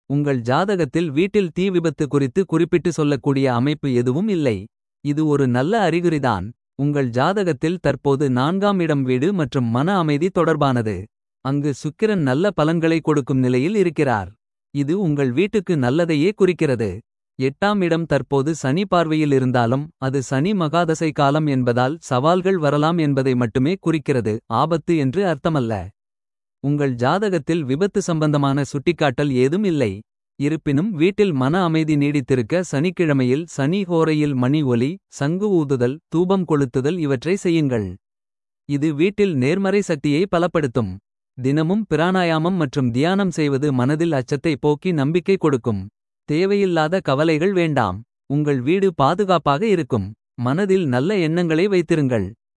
உங்கள் ஜாதகத்தில் வீட்டில் தீ விபத்து குறித்து குறிப்பிட்டு சொல்லக்கூடிய அமைப்பு எதுவும் இல்லை. இது ஒரு நல்ல அறிகுறிதான். உங்கள் ஜாதகத்தில் தற்போது நான்காம் இடம் வீடு மற்றும் மன அமைதி தொடர்பானது. அங்கு சுக்கிரன் நல்ல பலன்களை கொடுக்கும் நிலையில் இருக்கிறார். இது உங்கள் வீட்டுக்கு நல்லதையே குறிக்கிறது. எட்டாம் இடம் தற்போது சனி பார்வையில் இருந்தாலும் அது சனி மகாதசை காலம் என்பதால் சவால்கள் வரலாம் என்பதை மட்டுமே குறிக்கிறது ஆபத்து என்று அர்த்தமல்ல. உங்கள் ஜாதகத்தில் விபத்து சம்பந்தமான சுட்டிக்காட்டல் ஏதும் இல்லை. இருப்பினும் வீட்டில் மன அமைதி நீடித்திருக்க சனிக்கிழமையில் சனி ஹோரையில் மணி ஒலி சங்கு ஊதுதல் தூபம் கொளுத்துதல் இவற்றை செய்யுங்கள். இது வீட்டில் நேர்மறை சக்தியை பலப்படுத்தும். தினமும் பிராணாயாமம் மற்றும் தியானம் செய்வது மனதில் அச்சத்தை போக்கி நம்பிக்கை கொடுக்கும். தேவையில்லாத கவலைகள் வேண்டாம். உங்கள் வீடு பாதுகாப்பாக இருக்கும். மனதில் நல்ல எண்ணங்களை வைத்திருங்கள்.